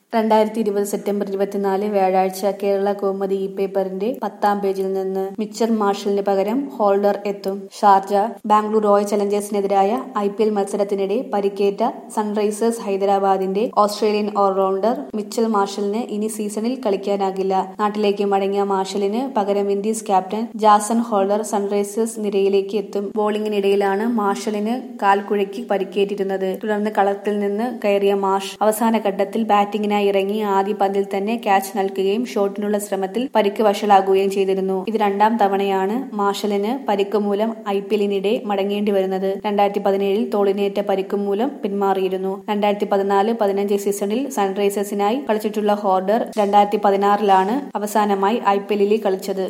രണ്ടായിരത്തി ഇരുപത് സെപ്റ്റംബർ ഇരുപത്തിനാല് വ്യാഴാഴ്ച കേരള കൗമുദി ഇ പേപ്പറിന്റെ പത്താം പേജിൽ നിന്ന് മിച്ചർ മാർഷലിന് പകരം ഹോൾഡർ എത്തും ഷാർജ ബാംഗ്ലൂർ റോയൽ ചലഞ്ചേഴ്സിനെതിരായ ഐ പി എൽ മത്സരത്തിനിടെ പരിക്കേറ്റ സൺറൈസേഴ്സ് ഹൈദരാബാദിന്റെ ഓസ്ട്രേലിയൻ ഓൾറൗണ്ടർ മിച്ചൽ മാർഷലിന് ഇനി സീസണിൽ കളിക്കാനാകില്ല നാട്ടിലേക്ക് മടങ്ങിയ മാർഷലിന് പകരം Windies captain Jason Holder Sunrisers നിരയിലേക്ക് എത്തും ബോളിംഗിനിടയിലാണ് മാർഷലിന് കാൽക്കുഴയ്ക്ക് പരിക്കേറ്റിരുന്നത് തുടർന്ന് കളത്തിൽ നിന്ന് കയറിയ മാർഷ് അവസാന ഘട്ടത്തിൽ ബാറ്റിംഗിനായി ഇറങ്ങി ആദ്യ പന്തിൽ തന്നെ ക്യാച്ച് നൽകുകയും ഷോട്ടിനുള്ള ശ്രമത്തിൽ പരിക്ക് വഷളാകുകയും ചെയ്തിരുന്നു ഇത് രണ്ടാം തവണയാണ് മാർഷലിന് പരിക്ക് മൂലം ഐ പി എല്ലിനിടെ മടങ്ങേണ്ടി വരുന്നത് രണ്ടായിരത്തി പതിനേഴിൽ തോളിനേറ്റ പരിക്ക് മൂലം പിന്മാറിയിരുന്നു രണ്ടായിരത്തി പതിനാല് പതിനഞ്ച് സീസണിൽ സൺറൈസേഴ്സിനായി കളിച്ചിട്ടുള്ള ഹോർഡർ രണ്ടായിരത്തി പതിനാറിലാണ് അവസാനമായി ഐ പി എല്ലിൽ കളിച്ചത്